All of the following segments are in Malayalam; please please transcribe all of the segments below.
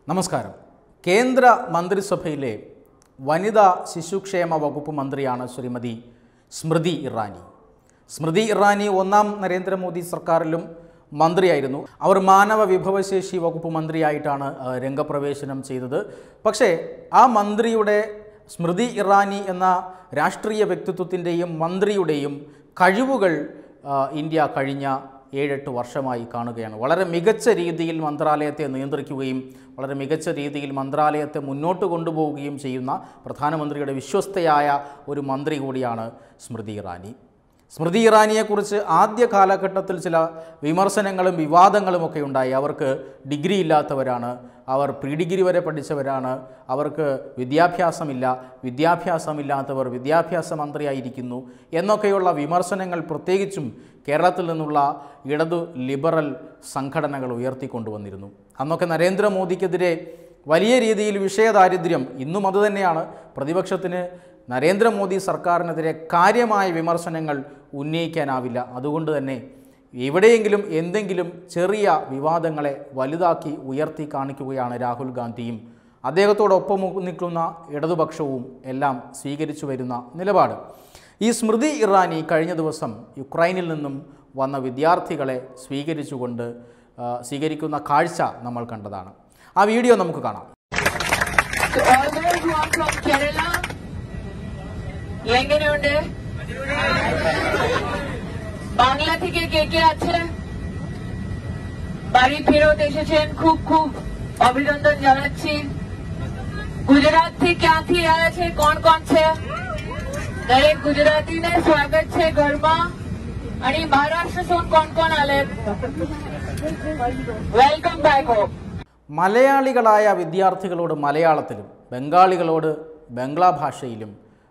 നമസ്കാരം കേന്ദ്ര മന്ത്രിസഭയിലെ വനിതാ ശിശുക്ഷേമ വകുപ്പ് മന്ത്രിയാണ് ശ്രീമതി സ്മൃതി ഇറാനി സ്മൃതി ഇറാനി ഒന്നാം നരേന്ദ്രമോദി സർക്കാരിലും മന്ത്രിയായിരുന്നു അവർ മാനവ വിഭവശേഷി വകുപ്പ് മന്ത്രിയായിട്ടാണ് ആ, രംഗപ്രവേശനം ചെയ്തത് പക്ഷേ ആ മന്ത്രിയുടെ സ്മൃതി ഇറാനി എന്ന രാഷ്ട്രീയ വ്യക്തിത്വത്തിൻ്റെയും മന്ത്രിയുടെയും കഴിവുകൾ ആ, ഇന്ത്യ കഴിഞ്ഞ ഏഴെട്ട് വർഷമായി കാണുകയാണ് വളരെ മികച്ച രീതിയിൽ മന്ത്രാലയത്തെ നിയന്ത്രിക്കുകയും വളരെ മികച്ച രീതിയിൽ മന്ത്രാലയത്തെ മുന്നോട്ട് കൊണ്ടുപോവുകയും ചെയ്യുന്ന പ്രധാനമന്ത്രിയുടെ വിശ്വസ്തയായ ഒരു മന്ത്രി കൂടിയാണ് സ്മൃതി ഇറാനി സ്മൃതി ഇറാനിയെക്കുറിച്ച് ആദ്യ കാലഘട്ടത്തിൽ ചില വിമർശനങ്ങളും വിവാദങ്ങളും ഒക്കെ ഉണ്ടായി അവർക്ക് ഡിഗ്രി ഇല്ലാത്തവരാണ് അവർ പ്രീ ഡിഗ്രി വരെ പഠിച്ചവരാണ് അവർക്ക് വിദ്യാഭ്യാസമില്ല വിദ്യാഭ്യാസമില്ലാത്തവർ വിദ്യാഭ്യാസ മന്ത്രിയായിരിക്കുന്നു എന്നൊക്കെയുള്ള വിമർശനങ്ങൾ പ്രത്യേകിച്ചും കേരളത്തിൽ നിന്നുള്ള ഇടതു ലിബറൽ സംഘടനകൾ ഉയർത്തിക്കൊണ്ടുവന്നിരുന്നു അന്നൊക്കെ നരേന്ദ്രമോദിക്കെതിരെ വലിയ രീതിയിൽ വിഷയദാരിദ്ര്യം ഇന്നും അതുതന്നെയാണ് പ്രതിപക്ഷത്തിന് നരേന്ദ്രമോദി സർക്കാരിനെതിരെ കാര്യമായ വിമർശനങ്ങൾ ഉന്നയിക്കാനാവില്ല അതുകൊണ്ട് തന്നെ എവിടെയെങ്കിലും എന്തെങ്കിലും ചെറിയ വിവാദങ്ങളെ വലുതാക്കി ഉയർത്തി കാണിക്കുകയാണ് രാഹുൽ ഗാന്ധിയും അദ്ദേഹത്തോടൊപ്പം നിൽക്കുന്ന ഇടതുപക്ഷവും എല്ലാം സ്വീകരിച്ചു വരുന്ന നിലപാട് ഈ സ്മൃതി ഇറാനി കഴിഞ്ഞ ദിവസം യുക്രൈനിൽ നിന്നും വന്ന വിദ്യാർത്ഥികളെ സ്വീകരിച്ചുകൊണ്ട് ആ, സ്വീകരിക്കുന്ന കാഴ്ച നമ്മൾ കണ്ടതാണ് ആ വീഡിയോ നമുക്ക് കാണാം To all those who are from Kerala, എങ്ങനെയുണ്ട് বাংলা থেকে কে কে আছে বাড়ি ফেরত এসেছেন খুব খুব অভিনন্দন জানাচ্ছি ગુજરાત થી ક્યાંથી આવ્યા છે કોણ કોણ છે દરેક ગુજરાતીને સ્વાગત છે ઘરમાં અને મહારાષ્ટ્ર શું કોણ કોણ આલે વેલકમ બેક હોમ മലയാളികളായ വിദ്യാർത്ഥികളോട് മലയാളത്തിലും ബംഗാളികളോട് ബംഗ്ലാ ഭാഷയിലും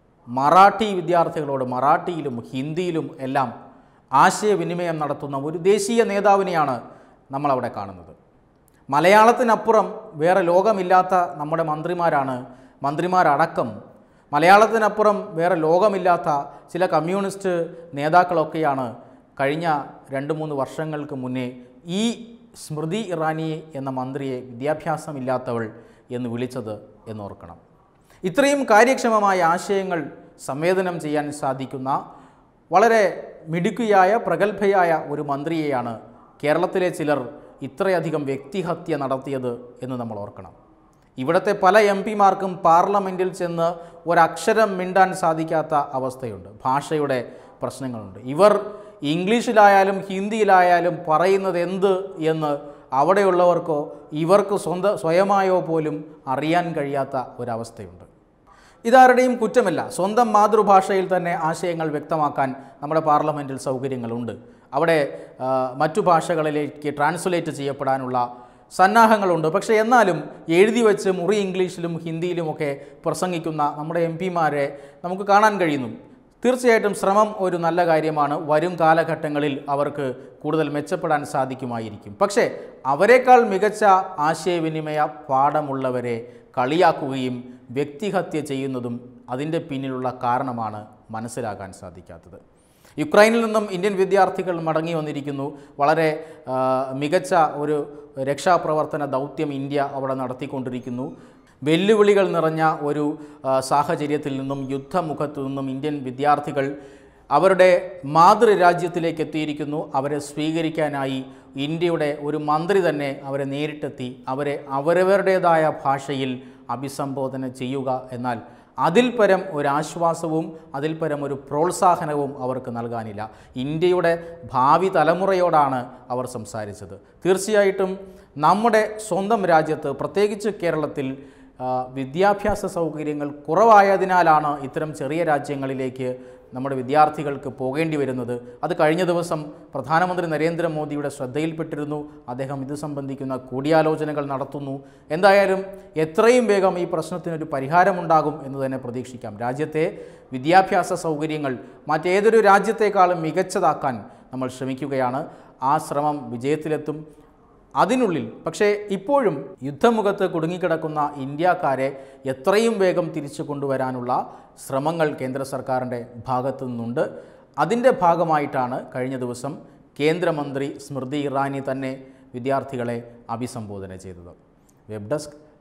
മറാഠി വിദ്യാർത്ഥികളോട് മറാഠിയിലും ഹിന്ദിയിലും എല്ലാം ആശയവിനിമയം നടത്തുന്ന ഒരു ദേശീയ നേതാവിനെയാണ് നമ്മളവിടെ കാണുന്നത് മലയാളത്തിനപ്പുറം വേറെ ലോകമില്ലാത്ത നമ്മുടെ മന്ത്രിമാരാണ് മന്ത്രിമാരടക്കം മലയാളത്തിനപ്പുറം വേറെ ലോകമില്ലാത്ത ചില കമ്മ്യൂണിസ്റ്റ് നേതാക്കളൊക്കെയാണ് കഴിഞ്ഞ രണ്ട് മൂന്ന് വർഷങ്ങൾക്ക് മുന്നേ ഈ സ്മൃതി ഇറാനി എന്ന മന്ത്രിയെ വിദ്യാഭ്യാസമില്ലാത്തവൾ എന്ന് വിളിച്ചത് എന്നോർക്കണം ഇത്രയും കാര്യക്ഷമമായ ആശയങ്ങൾ സംവേദനം ചെയ്യാൻ സാധിക്കുന്ന വളരെ മിടുക്കിയായ പ്രഗത്ഭയായ ഒരു മന്ത്രിയെയാണ് കേരളത്തിലെ ചിലർ ഇത്രയധികം വ്യക്തിഹത്യ നടത്തിയത് എന്ന് നമ്മൾ ഓർക്കണം ഇവിടുത്തെ പല എം പിമാർക്കും പാർലമെൻറ്റിൽ ചെന്ന് ഒരക്ഷരം മിണ്ടാൻ സാധിക്കാത്ത അവസ്ഥയുണ്ട് ഭാഷയുടെ പ്രശ്നങ്ങളുണ്ട് ഇവർ ഇംഗ്ലീഷിലായാലും ഹിന്ദിയിലായാലും പറയുന്നത് എന്ത് എന്ന് അവിടെയുള്ളവർക്കോ ഇവർക്ക് സ്വന്തം സ്വയമായോ പോലും അറിയാൻ കഴിയാത്ത ഒരവസ്ഥയുണ്ട് ഇതാരുടെയും കുറ്റമല്ല സ്വന്തം മാതൃഭാഷയിൽ തന്നെ ആശയങ്ങൾ വ്യക്തമാക്കാൻ നമ്മുടെ പാർലമെൻറ്റിൽ സൗകര്യങ്ങളുണ്ട് അവിടെ ആ, മറ്റു ഭാഷകളിലേക്ക് ട്രാൻസ്ലേറ്റ് ചെയ്യപ്പെടാനുള്ള സന്നാഹങ്ങളുണ്ട് പക്ഷേ എന്നാലും എഴുതി വെച്ച് മുറി ഇംഗ്ലീഷിലും ഹിന്ദിയിലുമൊക്കെ പ്രസംഗിക്കുന്ന നമ്മുടെ എം പിമാരെ നമുക്ക് കാണാൻ കഴിയുന്നു തീർച്ചയായിട്ടും ശ്രമം ഒരു നല്ല കാര്യമാണ് വരും കാലഘട്ടങ്ങളിൽ അവർക്ക് കൂടുതൽ മെച്ചപ്പെടാൻ സാധിക്കുമായിരിക്കും പക്ഷേ അവരെക്കാൾ മികച്ച ആശയവിനിമയ പാഠമുള്ളവരെ കളിയാക്കുകയും വ്യക്തിഹത്യ ചെയ്യുന്നതും അതിൻ്റെ പിന്നിലുള്ള കാരണമാണ് മനസ്സിലാക്കാൻ സാധിക്കാത്തത് യുക്രൈനിൽ നിന്നും ഇന്ത്യൻ വിദ്യാർത്ഥികൾ മടങ്ങി വന്നിരിക്കുന്നു വളരെ ആ, മികച്ച ഒരു രക്ഷാപ്രവർത്തന ദൗത്യം ഇന്ത്യ അവിടെ നടത്തിക്കൊണ്ടിരിക്കുന്നു വെല്ലുവിളികൾ നിറഞ്ഞ ഒരു ആ, സാഹചര്യത്തിൽ നിന്നും യുദ്ധമുഖത്തു നിന്നും ഇന്ത്യൻ വിദ്യാർത്ഥികൾ അവരുടെ മാതൃരാജ്യത്തിലേക്ക് എത്തിയിരിക്കുന്നു അവരെ സ്വീകരിക്കാനായി ഇന്ത്യയുടെ ഒരു മന്ത്രി തന്നെ അവരെ നേരിട്ടെത്തി അവരെ അവരവരുടേതായ ഭാഷയിൽ അഭിസംബോധന ചെയ്യുക എന്നാൽ അതിൽ പരം ഒരാശ്വാസവും അതിൽ പരം ഒരു പ്രോത്സാഹനവും അവർക്ക് നൽകാനില്ല ഇന്ത്യയുടെ ഭാവി തലമുറയോടാണ് അവർ സംസാരിച്ചത് തീർച്ചയായിട്ടും നമ്മുടെ സ്വന്തം രാജ്യത്ത് പ്രത്യേകിച്ച് കേരളത്തിൽ ആ, വിദ്യാഭ്യാസ സൗകര്യങ്ങൾ കുറവായതിനാലാണ് ഇത്തരം ചെറിയ രാജ്യങ്ങളിലേക്ക് നമ്മുടെ വിദ്യാർത്ഥികൾക്ക് പോകേണ്ടി വരുന്നത് അത് കഴിഞ്ഞ ദിവസം പ്രധാനമന്ത്രി നരേന്ദ്രമോദിയുടെ ശ്രദ്ധയിൽപ്പെട്ടിരുന്നു അദ്ദേഹം ഇത് സംബന്ധിക്കുന്ന കൂടിയാലോചനകൾ നടത്തുന്നു എന്തായാലും എത്രയും വേഗം ഈ പ്രശ്നത്തിനൊരു പരിഹാരമുണ്ടാകും എന്ന് തന്നെ പ്രതീക്ഷിക്കാം രാജ്യത്തെ വിദ്യാഭ്യാസ സൗകര്യങ്ങൾ മറ്റേതൊരു രാജ്യത്തെക്കാളും മികച്ചതാക്കാൻ നമ്മൾ ശ്രമിക്കുകയാണ് ആ ശ്രമം വിജയത്തിലെത്തും അതിനുള്ളിൽ പക്ഷേ ഇപ്പോഴും യുദ്ധമുഖത്ത് കുടുങ്ങിക്കിടക്കുന്ന ഇന്ത്യക്കാരെ എത്രയും വേഗം തിരിച്ചു കൊണ്ടുവരാനുള്ള ശ്രമങ്ങൾ കേന്ദ്ര സർക്കാരിൻ്റെ ഭാഗത്തു നിന്നുണ്ട് അതിൻ്റെ ഭാഗമായിട്ടാണ് കഴിഞ്ഞ ദിവസം കേന്ദ്രമന്ത്രി സ്മൃതി ഇറാനി തന്നെ വിദ്യാർത്ഥികളെ അഭിസംബോധന ചെയ്തത് വെബ് ഡെസ്ക്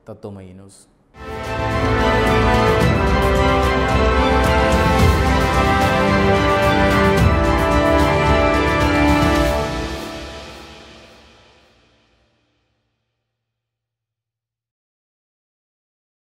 തത്വമയി ന്യൂസ്